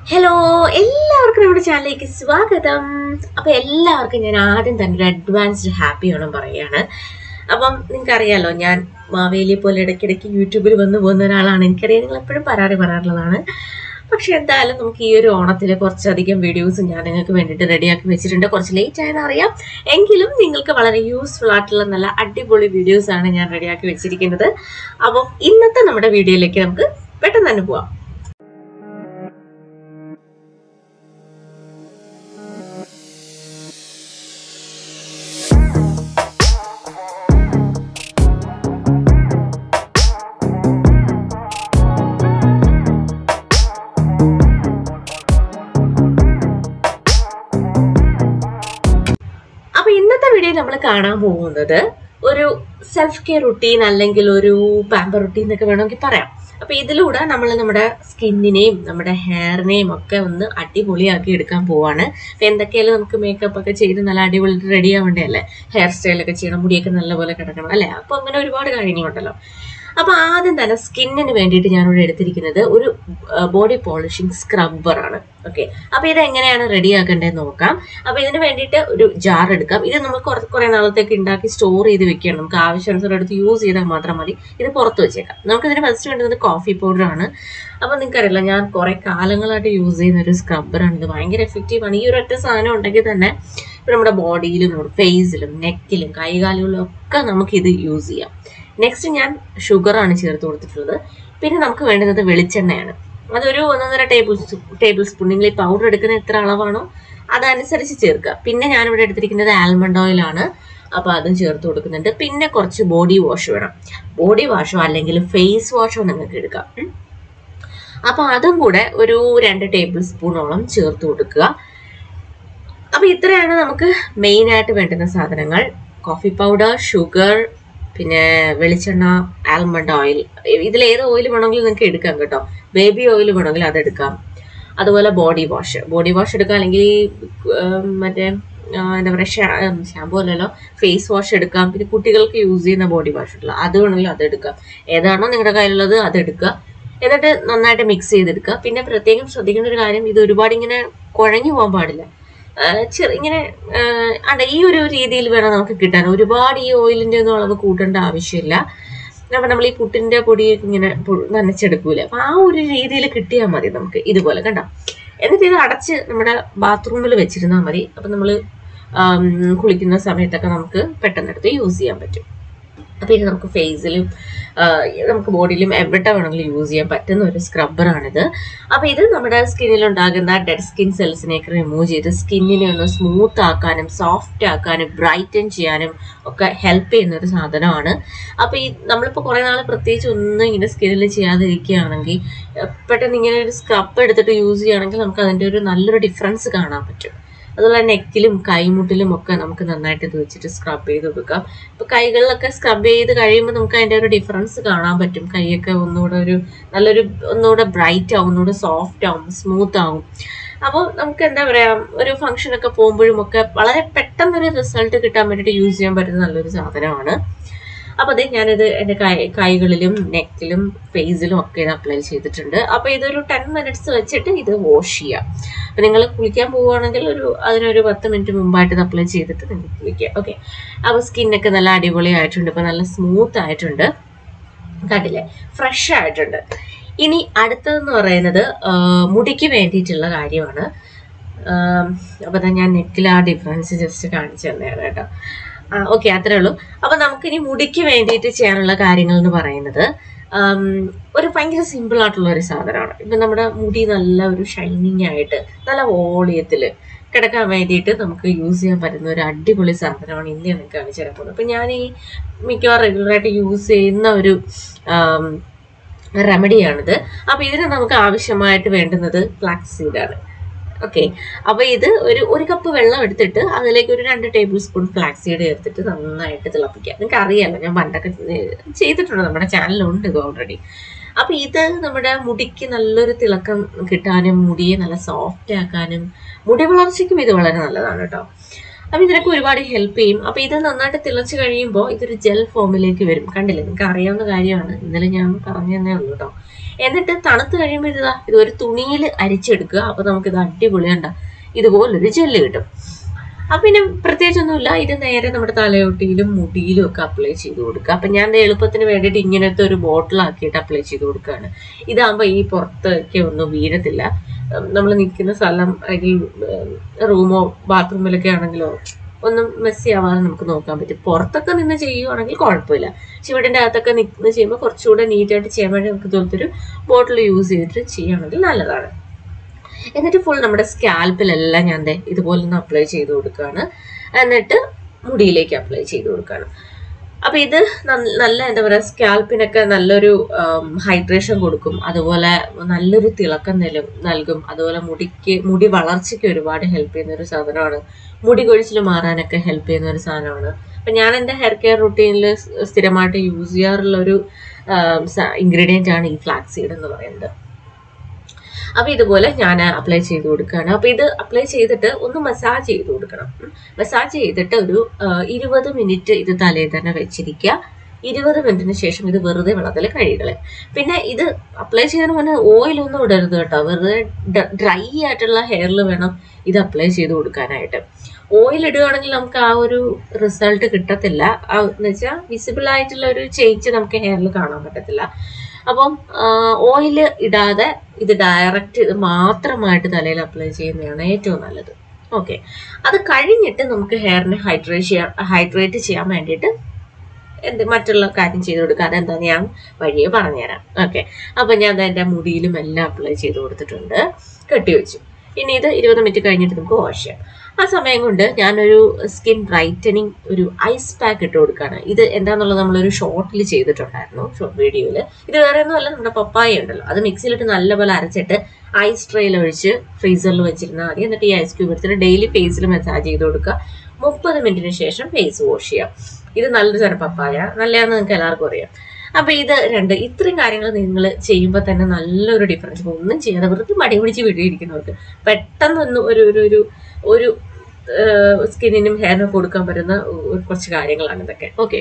Hello എല്ലാവർക്കും നമ്മുടെ ചാനലിലേക്ക് സ്വാഗതം അപ്പൊ എല്ലാവർക്കും ഞാൻ ആദ്യം തന്നെ ഒരു അഡ്വാൻസ്ഡ് ഹാപ്പി ഓണം പറയാണ് അപ്പം നിങ്ങൾക്കറിയാലോ ഞാൻ മാവേലി പോലെ ഇടയ്ക്കിടയ്ക്ക് യൂട്യൂബിൽ വന്നു പോകുന്ന ഒരാളാണ് എനിക്കറിയാം നിങ്ങൾ എപ്പോഴും പരാതി പറയാറുള്ളതാണ് പക്ഷെ എന്തായാലും നമുക്ക് ഈ ഒരു ഓണത്തിൽ കുറച്ചധികം വീഡിയോസ് ഞാൻ നിങ്ങൾക്ക് വേണ്ടിയിട്ട് റെഡിയാക്കി വെച്ചിട്ടുണ്ട് കുറച്ച് ലേറ്റ് ആയെന്ന് അറിയാം എങ്കിലും നിങ്ങൾക്ക് വളരെ യൂസ്ഫുൾ ആയിട്ടുള്ള നല്ല അടിപൊളി വീഡിയോസ് ആണ് ഞാൻ റെഡിയാക്കി വെച്ചിരിക്കുന്നത് അപ്പം ഇന്നത്തെ നമ്മുടെ വീഡിയോയിലേക്ക് നമുക്ക് പെട്ടെന്ന് തന്നെ പോവാം അപ്പൊ ഇന്നത്തെ വീഡിയോ നമ്മൾ കാണാൻ പോകുന്നത് ഒരു സെൽഫ് കെയർ റുട്ടീൻ അല്ലെങ്കിൽ ഒരു പാമ്പർ റുട്ടീൻ എന്നൊക്കെ വേണമെങ്കിൽ പറയാം അപ്പൊ ഇതിലൂടെ നമ്മൾ നമ്മുടെ സ്കിന്നിനെയും നമ്മുടെ ഹെയറിനെയും ഒക്കെ ഒന്ന് അടിപൊളിയാക്കി എടുക്കാൻ പോവാണ് അപ്പൊ എന്തൊക്കെയായാലും നമുക്ക് മേക്കപ്പ് ഒക്കെ ചെയ്ത് നല്ല അടിപൊളി റെഡി ആവേണ്ടേ അല്ലേ ഹെയർ സ്റ്റൈലൊക്കെ ചെയ്യണം മുടിയൊക്കെ നല്ലപോലെ കിടക്കണം അല്ലേ അപ്പൊ അങ്ങനെ ഒരുപാട് കാര്യങ്ങളുണ്ടല്ലോ അപ്പൊ ആദ്യം തന്നെ സ്കിന്നിന് വേണ്ടിയിട്ട് ഞാനിവിടെ എടുത്തിരിക്കുന്നത് ഒരു ബോഡി പോളിഷിംഗ് സ്ക്രബ്ബർ ആണ് ഓക്കെ അപ്പൊ ഇത് എങ്ങനെയാണ് റെഡി ആക്കേണ്ടത് നോക്കാം അപ്പൊ ഇതിന് വേണ്ടിയിട്ട് ഒരു ജാർ എടുക്കാം ഇത് നമ്മൾ കുറച്ച് കുറെ നാളത്തേക്ക് ഉണ്ടാക്കി സ്റ്റോർ ചെയ്ത് വെക്കണം നമുക്ക് ആവശ്യാനുസരണം എടുത്ത് യൂസ് ചെയ്താൽ മാത്രം മതി ഇത് പുറത്ത് വെച്ചേക്കാം നമുക്ക് ഇതിന് ഫസ്റ്റ് വേണ്ടത് കോഫി പൗഡർ ആണ് അപ്പൊ നിങ്ങൾക്കറിയില്ല ഞാൻ കുറെ കാലങ്ങളായിട്ട് യൂസ് ചെയ്യുന്ന ഒരു സ്ക്രബ്ബറാണ് ഇത് ഭയങ്കര എഫക്റ്റീവ് ആണ് ഈ ഒരു ഒറ്റ സാധനം ഉണ്ടെങ്കിൽ തന്നെ ഇപ്പൊ നമ്മുടെ ബോഡിയിലും നമ്മുടെ ഫേസിലും നെക്കിലും കൈകാലുകളിലും ഒക്കെ നമുക്ക് ഇത് യൂസ് ചെയ്യാം നെക്സ്റ്റ് ഞാൻ ഷുഗർ ആണ് ചേർത്ത് കൊടുത്തിട്ടുള്ളത് പിന്നെ നമുക്ക് വേണ്ടുന്നത് വെളിച്ചെണ്ണയാണ് അതൊരു ഒന്നൊന്നര ടേബിൾ ടേബിൾ സ്പൂൺ നിങ്ങൾ ഈ പൗഡർ എടുക്കുന്ന എത്ര അളവാണോ അതനുസരിച്ച് ചേർക്കുക പിന്നെ ഞാനിവിടെ എടുത്തിരിക്കുന്നത് ആൽമണ്ട് ഓയിലാണ് അപ്പൊ അതും ചേർത്ത് കൊടുക്കുന്നുണ്ട് പിന്നെ കുറച്ച് ബോഡി വാഷ് വേണം ബോഡി വാഷോ അല്ലെങ്കിൽ ഫേസ് വാഷോ നിങ്ങൾക്ക് എടുക്കാം ഉം. അപ്പൊ അതും കൂടെ ഒരു രണ്ട് ടേബിൾ സ്പൂണോളം ചേർത്ത് കൊടുക്കുക അപ്പൊ ഇത്രയാണ് നമുക്ക് മെയിൻ ആയിട്ട് വേണ്ടുന്ന സാധനങ്ങൾ കോഫി പൗഡർ ഷുഗർ പിന്നെ വെളിച്ചെണ്ണ ആൽമണ്ട് ഓയിൽ ഇതിൽ ഏത് ഓയിൽ വേണമെങ്കിലും നിങ്ങൾക്ക് എടുക്കാം കേട്ടോ ബേബി ഓയിൽ വേണമെങ്കിൽ അതെടുക്കാം അതുപോലെ ബോഡി വാഷ് ബോഡി വാഷ് എടുക്കാം അല്ലെങ്കിൽ ഉം, മറ്റേ ആ, എന്താ പറയുക ഷാമ്പു അല്ലല്ലോ ഫേസ് വാഷ് എടുക്കാം പിന്നെ കുട്ടികൾക്ക് യൂസ് ചെയ്യുന്ന ബോഡി വാഷ് ഉണ്ടല്ലോ അത് വേണമെങ്കിൽ അതെടുക്കാം ഏതാണോ നിങ്ങളുടെ കയ്യിലുള്ളത് അതെടുക്കുക എന്നിട്ട് നന്നായിട്ട് മിക്സ് ചെയ്തെടുക്കുക പിന്നെ പ്രത്യേകം ശ്രദ്ധിക്കേണ്ട ഒരു കാര്യം ഇത് ഒരുപാട് ഇങ്ങനെ കുഴഞ്ഞു പോകാൻ പാടില്ല ചെറിയ ഇങ്ങനെ അണ്ട ഈ ഒരു രീതിയിൽ വേണം നമുക്ക് കിട്ടാൻ ഒരുപാട് ഈ ഓയിലിന്റെ ഒന്നും അളവ് കൂട്ടേണ്ട ആവശ്യമില്ല അപ്പൊ നമ്മൾ ഈ പുട്ടിന്റെ പൊടി ഇങ്ങനെ പു- നനച്ചെടുക്കൂലേ അപ്പൊ ആ ഒരു രീതിയിൽ കിട്ടിയാൽ മതി നമുക്ക് ഇതുപോലെ കണ്ടോ എന്നിട്ട് ഇത് അടച്ച് നമ്മുടെ ബാത്റൂമിൽ വെച്ചിരുന്നാൽ മതി അപ്പൊ നമ്മൾ കുളിക്കുന്ന സമയത്തൊക്കെ നമുക്ക് പെട്ടെന്ന് എടുത്ത് യൂസ് ചെയ്യാൻ പറ്റും അപ്പൊ ഇത് നമുക്ക് ഫേസിലും നമുക്ക് ബോഡിയിലും എവിടെ വേണമെങ്കിലും യൂസ് ചെയ്യാൻ പറ്റുന്ന ഒരു സ്ക്രബ്ബറാണിത് അപ്പൊ ഇത് നമ്മുടെ സ്കിന്നിൽ ഉണ്ടാകുന്ന ഡെഡ് സ്കിൻ സെൽസിനെയൊക്കെ റിമൂവ് ചെയ്ത് സ്കിന്നിനെ ഒന്ന് സ്മൂത്ത് ആക്കാനും സോഫ്റ്റ് ആക്കാനും ബ്രൈറ്റൻ ചെയ്യാനും ഒക്കെ ഹെൽപ്പ് ചെയ്യുന്ന ഒരു സാധനമാണ് അപ്പൊ ഈ നമ്മളിപ്പോ കുറെ നാൾ പ്രത്യേകിച്ച് ഒന്നും ഇങ്ങനെ സ്കിന്നിൽ ചെയ്യാതിരിക്കുകയാണെങ്കിൽ ഏഹ് പെട്ടെന്ന് ഇങ്ങനെ ഒരു സ്ക്രബ് എടുത്തിട്ട് യൂസ് ചെയ്യുകയാണെങ്കിൽ നമുക്ക് അതിന്റെ ഒരു നല്ലൊരു ഡിഫറൻസ് കാണാൻ പറ്റും അതുപോലെ നെക്കിലും കൈമുട്ടിലും ഒക്കെ നമുക്ക് നന്നായിട്ട് ഇത് വെച്ചിട്ട് സ്ക്രബ് ചെയ്ത് കൊടുക്കാം ഇപ്പൊ കൈകളിലൊക്കെ സ്ക്രബ് ചെയ്ത് കഴിയുമ്പോൾ നമുക്ക് അതിന്റെ ഒരു ഡിഫറൻസ് കാണാൻ പറ്റും കൈയൊക്കെ ഒന്നുകൂടെ ഒരു നല്ലൊരു ഒന്നുകൂടെ ബ്രൈറ്റ് ആവും ഒന്നുകൂടെ സോഫ്റ്റ് ആവും സ്മൂത്ത് ആവും അപ്പോൾ നമുക്ക് എന്താ പറയാ ഒരു ഫംഗ്ഷൻ ഒക്കെ പോകുമ്പോഴും ഒക്കെ വളരെ പെട്ടെന്നൊരു റിസൾട്ട് കിട്ടാൻ വേണ്ടിയിട്ട് യൂസ് ചെയ്യാൻ പറ്റുന്ന നല്ലൊരു സാധനമാണ് അപ്പൊ അതെ ഞാനിത് എന്റെ കൈ കൈകളിലും നെക്കിലും ഫേസിലും ഒക്കെ ഇത് അപ്ലൈ ചെയ്തിട്ടുണ്ട് അപ്പൊ ഇതൊരു ടെൻ മിനിറ്റ്സ് വെച്ചിട്ട് ഇത് വാഷ് ചെയ്യാം അപ്പൊ നിങ്ങൾ കുളിക്കാൻ പോവുകയാണെങ്കിൽ ഒരു അതിനൊരു പത്ത് മിനിറ്റ് മുമ്പായിട്ട് ഇത് അപ്ലൈ ചെയ്തിട്ട് നിങ്ങൾ കുളിക്കുക ഓക്കെ അപ്പൊ സ്കിന്നൊക്കെ നല്ല അടിപൊളിയായിട്ടുണ്ട് ഇപ്പൊ നല്ല സ്മൂത്ത് ആയിട്ടുണ്ട് കണ്ടില്ലേ ഫ്രഷ് ആയിട്ടുണ്ട് ഇനി അടുത്തതെന്ന് പറയുന്നത് ആ, മുടിക്ക് വേണ്ടിയിട്ടുള്ള കാര്യമാണ് ആം, അപ്പൊ ദാ ഞാൻ നെക്കിൽ ആ ഡിഫറൻസ് ജസ്റ്റ് കാണിച്ചു തന്നേരം കേട്ടോ ഓക്കെ അത്രേ ഉള്ളൂ അപ്പൊ നമുക്കിനി മുടിക്ക് വേണ്ടിയിട്ട് ചെയ്യാനുള്ള കാര്യങ്ങൾ എന്ന് പറയുന്നത് ആം, ഒരു ഭയങ്കര സിമ്പിൾ ആയിട്ടുള്ള ഒരു സാധനമാണ് ഇപ്പൊ നമ്മുടെ മുടി നല്ല ഒരു ഷൈനിങ് ആയിട്ട് നല്ല വോളിയത്തില് കിടക്കാൻ വേണ്ടിയിട്ട് നമുക്ക് യൂസ് ചെയ്യാൻ പറ്റുന്ന ഒരു അടിപൊളി സാധനമാണ് ഇന്ന് ഞാൻ നിങ്ങൾക്ക് കാണിച്ചു തരാൻ പോകുന്നത് അപ്പൊ ഞാൻ ഈ മിക്കവാറും റെഗുലറായിട്ട് യൂസ് ചെയ്യുന്ന ഒരു ആം, റെമഡിയാണിത് അപ്പൊ ഇതിന് നമുക്ക് ആവശ്യമായിട്ട് വേണ്ടുന്നത് ഫ്ലാക്സ് സീഡാണ് ഓക്കെ അപ്പൊ ഇത് ഒരു ഒരു കപ്പ് വെള്ളം എടുത്തിട്ട് അതിലേക്ക് ഒരു രണ്ട് ടേബിൾ സ്പൂൺ ഫ്ലാക്സ് സീഡ് ചേർത്തിട്ട് നന്നായിട്ട് തിളപ്പിക്കുക നിങ്ങൾക്ക് അറിയാലോ ഞാൻ പണ്ടൊക്കെ ചെയ്തിട്ടുണ്ട് നമ്മുടെ ചാനലുണ്ട് ഇത് ഓൾറെഡി അപ്പൊ ഇത് നമ്മുടെ മുടിക്ക് നല്ലൊരു തിളക്കം കിട്ടാനും മുടിയെ നല്ല സോഫ്റ്റ് ആക്കാനും മുടി വളർച്ചയ്ക്കും ഇത് വളരെ നല്ലതാണ് കേട്ടോ അപ്പൊ ഇതിനൊക്കെ ഒരുപാട് ഹെൽപ്പ് ചെയ്യും അപ്പൊ ഇത് നന്നായിട്ട് തിളച്ച് കഴിയുമ്പോൾ ഇതൊരു ജെൽ ഫോമിലേക്ക് വരും കണ്ടില്ലേ നിങ്ങൾക്ക് അറിയാവുന്ന കാര്യമാണ് ഇന്നലെ ഞാൻ പറഞ്ഞു തന്നേ ഉള്ളൂ കേട്ടോ എന്നിട്ട് തണുത്ത് കഴിയുമ്പോൾ ഇതാ ഇത് ഒരു തുണിയിൽ അരിച്ചെടുക്കുക അപ്പൊ നമുക്ക് ഇത് അടിപൊളിയുണ്ട ഇതുപോലൊരു ജെല്ല് കിട്ടും അപ്പൊ പിന്നെ പ്രത്യേകിച്ചൊന്നുമില്ല ഇത് നേരെ നമ്മുടെ തലയോട്ടിയിലും മുടിയിലും ഒക്കെ അപ്ലൈ ചെയ്ത് കൊടുക്കുക അപ്പൊ ഞാൻ ദേ എളുപ്പത്തിന് വേണ്ടിയിട്ട് ഇങ്ങനത്തെ ഒരു ബോട്ടിലാക്കിയിട്ട് അപ്ലൈ ചെയ്ത് കൊടുക്കുകയാണ് ഇതാകുമ്പോൾ ഈ പുറത്തൊക്കെ ഒന്നും വീഴത്തില്ല നമ്മൾ നിൽക്കുന്ന സ്ഥലം അല്ലെങ്കിൽ റൂമോ ബാത്റൂമിലൊക്കെ ആണെങ്കിലോ ഒന്നും മെസ്സി ആവാതെ നമുക്ക് നോക്കാൻ പറ്റും പുറത്തൊക്കെ നിന്ന് ചെയ്യുവാണെങ്കിൽ കുഴപ്പമില്ല പക്ഷെ വീടിൻ്റെ അകത്തൊക്കെ നിന്ന് ചെയ്യുമ്പോൾ കുറച്ചുകൂടെ നീറ്റായിട്ട് ചെയ്യാൻ വേണ്ടി നമുക്ക് ഇതുപോലത്തെ ഒരു ബോട്ടിൽ യൂസ് ചെയ്തിട്ട് ചെയ്യുകയാണെങ്കിൽ നല്ലതാണ് എന്നിട്ട് ഫുൾ നമ്മുടെ സ്കാൽപ്പിലെല്ലാം ഞാൻ ദേ ഇതുപോലെ ഒന്ന് അപ്ലൈ ചെയ്ത് കൊടുക്കുകയാണ് എന്നിട്ട് മുടിയിലേക്ക് അപ്ലൈ ചെയ്ത് കൊടുക്കുകയാണ് അപ്പൊ ഇത് നന്ന- നല്ല എന്താ പറയുക സ്കാൽപ്പിനൊക്കെ നല്ലൊരു ഹൈഡ്രേഷൻ കൊടുക്കും അതുപോലെ നല്ലൊരു തിളക്കം നില നൽകും അതുപോലെ മുടിക്ക് മുടി വളർച്ചയ്ക്ക് ഒരുപാട് ഹെൽപ്പ് ചെയ്യുന്ന ഒരു സാധനമാണ് മുടി കൊഴിച്ചിൽ മാറാനൊക്കെ ഹെൽപ്പ് ചെയ്യുന്ന ഒരു സാധനമാണ് അപ്പൊ ഞാൻ എൻ്റെ ഹെയർ കെയർ റുട്ടീനിൽ സ്ഥിരമായിട്ട് യൂസ് ചെയ്യാറുള്ള ഒരു ഇൻഗ്രീഡിയൻ്റ് ആണ് ഈ ഫ്ലാക്സ് സീഡ് എന്ന് പറയുന്നത് അപ്പൊ ഇതുപോലെ ഞാൻ അപ്ലൈ ചെയ്ത് കൊടുക്കുകയാണ് അപ്പൊ ഇത് അപ്ലൈ ചെയ്തിട്ട് ഒന്ന് മസാജ് ചെയ്ത് കൊടുക്കണം മസാജ് ചെയ്തിട്ട് ഒരു ഇരുപത് മിനിറ്റ് ഇത് തലയിൽ തന്നെ വെച്ചിരിക്കുക ഇരുപത് മിനിറ്റിന് ശേഷം ഇത് വെറുതെ വെള്ളത്തിൽ കഴുകകളെ പിന്നെ ഇത് അപ്ലൈ ചെയ്യുന്നതിന് മുന്നേ ഓയിലൊന്നും ഇടരുത് കേട്ടോ വെറുതെ ഡ്രൈ ആയിട്ടുള്ള ഹെയറിൽ വേണം ഇത് അപ്ലൈ ചെയ്ത് കൊടുക്കാനായിട്ട് ഓയിൽ ഇടുകയാണെങ്കിൽ നമുക്ക് ആ ഒരു റിസൾട്ട് കിട്ടത്തില്ല ആ എന്ന് വെച്ചാൽ വിസിബിൾ ആയിട്ടുള്ള ഒരു ചേഞ്ച് നമുക്ക് ഹെയറിൽ കാണാൻ പറ്റത്തില്ല അപ്പം ഓയിൽ ഇടാതെ ഇത് ഡയറക്റ്റ് ഇത് മാത്രമായിട്ട് തലയിൽ അപ്ലൈ ചെയ്യുന്നതാണ് ഏറ്റവും നല്ലത് ഓക്കെ അത് കഴിഞ്ഞിട്ട് നമുക്ക് ഹെയറിനെ ഹൈഡ്രേറ്റ് ചെയ്യാൻ ഹൈഡ്രേറ്റ് ചെയ്യാൻ വേണ്ടിയിട്ട് എന്ത് മറ്റുള്ള കാര്യം ചെയ്ത് കൊടുക്കുക അതെന്താന്ന് ഞാൻ വഴിയെ പറഞ്ഞുതരാം ഓക്കെ അപ്പം ഞാൻ ദാ എൻ്റെ മുടിയിലും എല്ലാം അപ്ലൈ ചെയ്ത് കൊടുത്തിട്ടുണ്ട് കെട്ടിവെച്ചു ഇനി ഇത് ഇരുപത് മിനിറ്റ് കഴിഞ്ഞിട്ട് നമുക്ക് വാഷ് ചെയ്യാം ആ സമയം കൊണ്ട് ഞാനൊരു സ്കിൻ ബ്രൈറ്റനിങ് ഒരു ഐസ് പാക്ക് ഇട്ട് കൊടുക്കുകയാണ് ഇത് എന്താണെന്നുള്ളത് നമ്മളൊരു ഷോർട്ടിൽ ചെയ്തിട്ടുണ്ടായിരുന്നു ഷോർട്ട് വീഡിയോയിൽ ഇത് വേറെ ഒന്നുമല്ല നമ്മുടെ പപ്പായ ഉണ്ടല്ലോ അത് മിക്സിയിലിട്ട് നല്ലപോലെ അരച്ചിട്ട് ഐസ് ട്രെയിൽ ഒഴിച്ച് ഫ്രീസറിൽ വെച്ചിരുന്നാൽ മതി എന്നിട്ട് ഈ ഐസ് ക്യൂബ് എടുത്തിട്ട് ഡെയിലി ഫേസിൽ മസാജ് ചെയ്ത് കൊടുക്കുക മുപ്പത് മിനിറ്റിന് ശേഷം ഫേസ് വാഷ് ചെയ്യാം ഇത് നല്ലൊരു തരം പപ്പായ നല്ലതാണെന്ന് നിങ്ങൾക്ക് എല്ലാവർക്കും അറിയാം അപ്പൊ ഇത് രണ്ട് ഇത്രയും കാര്യങ്ങൾ നിങ്ങൾ ചെയ്യുമ്പോൾ തന്നെ നല്ലൊരു ഡിഫറൻസ് ഒന്നും ചെയ്യാതെ വെറുതെ മടി പിടിച്ച് വീട്ടിലിരിക്കുന്നവർക്ക് പെട്ടെന്ന് ഒന്ന് ഒരു ഒരു ഒരു ഒരു സ്കിന്നിനും ഹെയറിനും കൊടുക്കാൻ പറ്റുന്ന ഒരു കുറച്ച് കാര്യങ്ങളാണ് ഇതൊക്കെ ഓക്കെ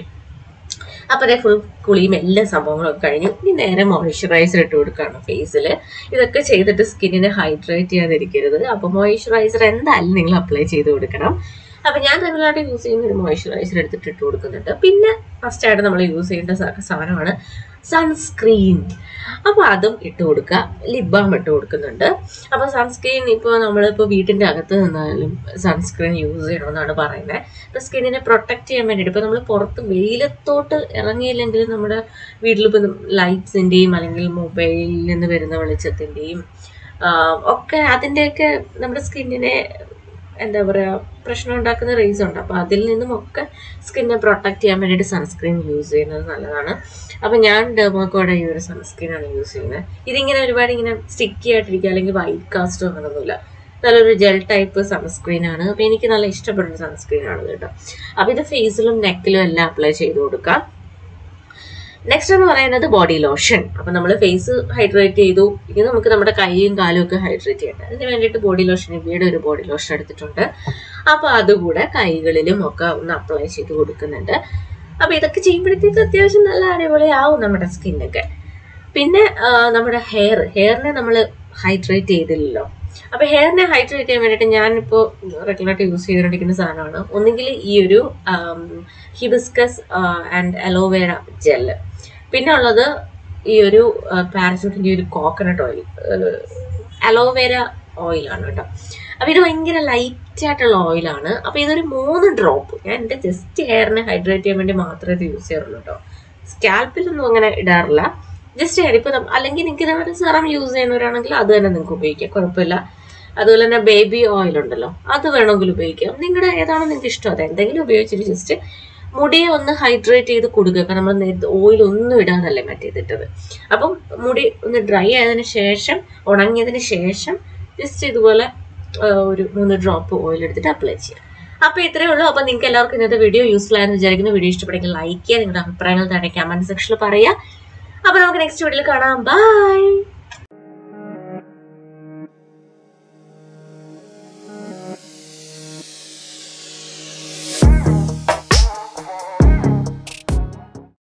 അപ്പൊ അതേ ഫുൾ കുളിയും എല്ലാ സംഭവങ്ങളും ഒക്കെ കഴിഞ്ഞു ഇനി നേരെ മോയ്സ്ചറൈസർ ഇട്ട് കൊടുക്കുകയാണ് ഫേസിൽ ഇതൊക്കെ ചെയ്തിട്ട് സ്കിന്നിനെ ഹൈഡ്രേറ്റ് ചെയ്യാതിരിക്കരുത് അപ്പൊ മോയ്സ്ചറൈസർ എന്തായാലും നിങ്ങൾ അപ്ലൈ ചെയ്ത് കൊടുക്കണം അപ്പൊ ഞാൻ റെഗുലറായിട്ട് യൂസ് ചെയ്യുന്ന ഒരു മോയ്സ്ചറൈസർ എടുത്തിട്ട് ഇട്ട് കൊടുക്കുന്നുണ്ട് പിന്നെ ഫസ്റ്റ് ആയിട്ട് നമ്മൾ യൂസ് ചെയ്യേണ്ട സ- സാധനമാണ് സൺസ്ക്രീൻ അപ്പൊ അതും ഇട്ട് കൊടുക്കുക ലിപ് ബാം ഇട്ട് കൊടുക്കുന്നുണ്ട് അപ്പൊ സൺസ്ക്രീൻ ഇപ്പോൾ നമ്മളിപ്പോൾ വീട്ടിന്റെ അകത്ത് നിന്നാലും സൺസ്ക്രീൻ യൂസ് ചെയ്യണമെന്നാണ് പറയുന്നത് ഇപ്പൊ സ്കിന്നിനെ പ്രൊട്ടക്ട് ചെയ്യാൻ വേണ്ടിയിട്ട് ഇപ്പൊ നമ്മൾ പുറത്ത് വെയിലത്തോട്ട് ഇറങ്ങിയില്ലെങ്കിൽ നമ്മുടെ വീട്ടിലിപ്പോൾ ലൈറ്റ്സിന്റെയും അല്ലെങ്കിൽ മൊബൈലിൽ നിന്ന് വരുന്ന വെളിച്ചത്തിന്റെയും ആഹ് ഒക്കെ അതിന്റെയൊക്കെ നമ്മുടെ സ്കിന്നിനെ എന്താ പറയാ പ്രശ്നം ഉണ്ടാക്കുന്ന റേസ് ഉണ്ട് അപ്പൊ അതിൽ നിന്നും ഒക്കെ സ്കിന്നെ പ്രൊട്ടക്ട് ചെയ്യാൻ വേണ്ടിയിട്ട് സൺസ്ക്രീൻ യൂസ് ചെയ്യുന്നത് നല്ലതാണ് അപ്പൊ ഞാൻ ഡെർമോക്കോടെ ഈ ഒരു സൺസ്ക്രീൻ ആണ് യൂസ് ചെയ്യുന്നത് ഇതിങ്ങനെ ഒരുപാട് ഇങ്ങനെ സ്റ്റിക്കി ആയിട്ടിരിക്കുക അല്ലെങ്കിൽ വൈറ്റ് കാസ്റ്റോ അങ്ങനൊന്നുമില്ല നല്ലൊരു ജെൽ ടൈപ്പ് സൺസ്ക്രീൻ ആണ് അപ്പൊ എനിക്ക് നല്ല ഇഷ്ടപ്പെടുന്ന സൺസ്ക്രീൻ ആണ് കേട്ടോ അപ്പൊ ഇത് ഫേസിലും നെക്കിലും എല്ലാം അപ്ലൈ ചെയ്ത് കൊടുക്കാം നെക്സ്റ്റ് എന്ന് പറയുന്നത് ബോഡി ലോഷൻ അപ്പൊ നമ്മൾ ഫേസ് ഹൈഡ്രേറ്റ് ചെയ്തു ഇനി നമുക്ക് നമ്മുടെ കൈയും കാലും ഒക്കെ ഹൈഡ്രേറ്റ് ചെയ്യണം അതിന് വേണ്ടിയിട്ട് ബോഡി ലോഷൻ ഇവിടെ ഒരു ബോഡി ലോഷൻ എടുത്തിട്ടുണ്ട് അപ്പൊ അതുകൂടെ കൈകളിലും ഒക്കെ ഒന്ന് അപ്ലൈ ചെയ്ത് കൊടുക്കുന്നുണ്ട് അപ്പൊ ഇതൊക്കെ ചെയ്യുമ്പോഴത്തേക്ക് അത്യാവശ്യം നല്ല അടിപൊളിയാവും നമ്മുടെ സ്കിന്നൊക്കെ പിന്നെ ആ, നമ്മുടെ ഹെയർ ഹെയറിനെ നമ്മൾ ഹൈഡ്രേറ്റ് ചെയ്തില്ലല്ലോ അപ്പൊ ഹെയറിനെ ഹൈഡ്രേറ്റ് ചെയ്യാൻ വേണ്ടിയിട്ട് ഞാനിപ്പോ റെഗുലറായിട്ട് യൂസ് ചെയ്തുകൊണ്ടിരിക്കുന്ന സാധനമാണ് ഒന്നുകിൽ ഈ ഒരു ഹിബിസ്കസ് ആൻഡ് അലോവേര ജെല്ല് പിന്നെ ഉള്ളത് ഈ ഒരു പാരച്യൂട്ടിന്റെ ഒരു കോക്കനട്ട് ഓയിൽ അലോവേര ഓയിലാണ് കേട്ടോ അപ്പൊ ഇത് ഭയങ്കര ലൈറ്റ് ആയിട്ടുള്ള ഓയിലാണ് അപ്പൊ ഇതൊരു മൂന്ന് ഡ്രോപ്പ് ഞാൻ എന്റെ ജസ്റ്റ് ഹെയറിനെ ഹൈഡ്രേറ്റ് ചെയ്യാൻ വേണ്ടി മാത്രമേ ഇത് യൂസ് ചെയ്യാറുള്ളൂ കേട്ടോ സ്കാൽപ്പിലൊന്നും അങ്ങനെ ഇടാറില്ല ജസ്റ്റ് ഹെയർ ഇപ്പൊ നമ്മ- അല്ലെങ്കിൽ നിങ്ങൾക്ക് ഇതേപോലെ സെറം യൂസ് ചെയ്യുന്നവരാണെങ്കിൽ അത് തന്നെ നിങ്ങൾക്ക് ഉപയോഗിക്കാം കുഴപ്പമില്ല അതുപോലെ തന്നെ ബേബി ഓയിൽ ഉണ്ടല്ലോ അത് വേണമെങ്കിൽ ഉപയോഗിക്കാം നിങ്ങളുടെ ഏതാണോ നിങ്ങൾക്ക് ഇഷ്ടം അത് എന്തെങ്കിലും ഉപയോഗിച്ചിട്ട് ജസ്റ്റ് മുടിയെ ഒന്ന് ഹൈഡ്രേറ്റ് ചെയ്ത് കൊടുക്കുക കാരണം നമ്മൾ നേരത്തെ ഓയിൽ ഒന്നും ഇടാനല്ലേ മറ്റേതിട്ടത് അപ്പം മുടി ഒന്ന് ഡ്രൈ ആയതിനു ശേഷം ഉണങ്ങിയതിന് ശേഷം ജസ്റ്റ് ഇതുപോലെ ആ, ഒരു മൂന്ന് ഡ്രോപ്പ് ഓയിൽ എടുത്തിട്ട് അപ്ലൈ ചെയ്യാം അപ്പൊ ഇത്രയേ ഉള്ളൂ അപ്പൊ നിങ്ങൾക്ക് എല്ലാവർക്കും ഇന്നത്തെ വീഡിയോ യൂസ്ഫുൾ ആയെന്ന് വിചാരിക്കുന്നു വീഡിയോ ഇഷ്ടപ്പെടുമെങ്കിൽ ലൈക്ക് ചെയ്യുക നിങ്ങളുടെ അഭിപ്രായങ്ങൾ താഴെ കമന്റ് സെക്ഷനിൽ പറയുക അപ്പൊ നമുക്ക് നെക്സ്റ്റ് വീഡിയോയിൽ കാണാം ബൈ